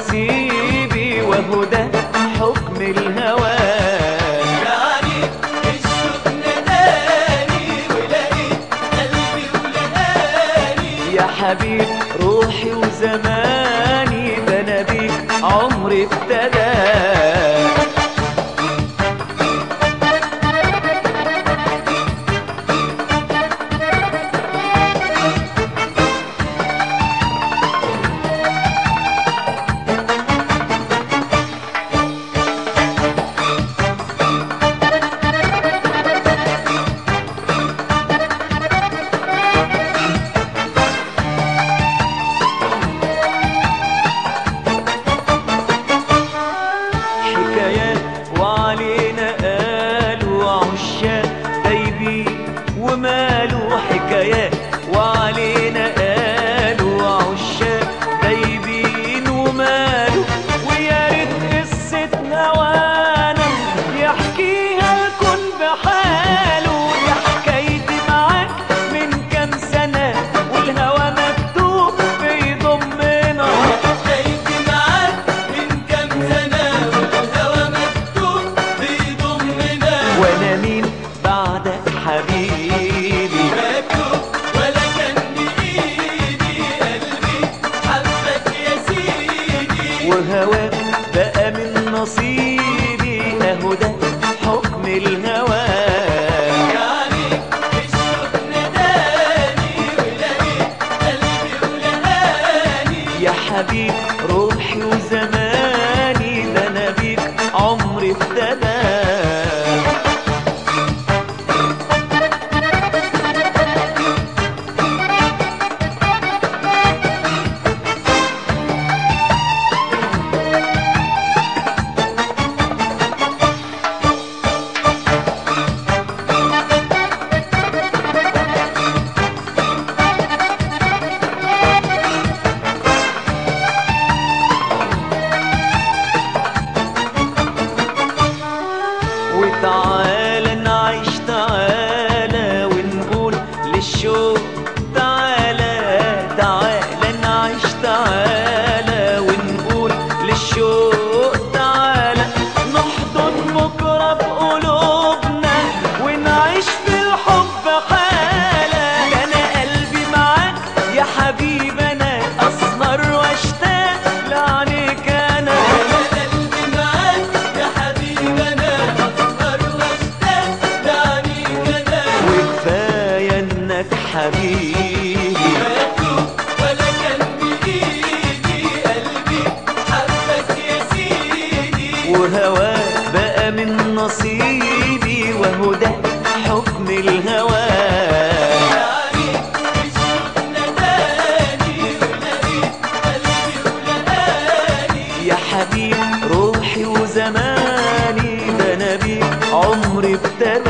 نصيبي وهو ده حكم الهوى يعني الشوق نداني ولقيت قلبي ولهاني يا حبيب روحي وزماني ده انا بيك عمري ابتدى حكايات وعلينا قالوا عشاق دايبين وماله حكايات وعلينا قالوا عشاق دايبين وماله ويا ريت قصتنا وانا يحكيها الكون بحاله دي حكايتي معاك من كام سنة والهوى مكتوب بيضمنا حكايتي معاك من كام سنة والهوى مكتوب بيضمنا وانا مين بعدك حبيبي مكتوب ولا كان بإيدي قلبي حبك يا سيدي وهواك بقى من نصيبي اهو ده حكم الهوى يعني الشوق نداني ولقيت قلبي ولهاني يا حبيب روحي وزماني ده انا بيك عمري ابتدى وتعالى نعيش تعالى ونقول للشوق تعالى تعالى نعيش تعالى ونقول للشوق تعالى نحضن بكرة بقلوبنا ونعيش في الحب حالة ده أنا قلبي معاك يا حبيب أنا أسهر وأشتاق لعنيك أنا قلبي معاك يا حبيبي أنا أسهر وأشتاق لعنيك أنا وكفاية انك حبيبي مكتوب ولا كان بإيدي قلبي حبك يا سيدي وهواك بقى من نصيبي وهو ده حكم الهوى يعني الشوق نداني ولقيت قلبي ولهاني يا حبيب روحي وزماني ده انا بيك عمري ابتدى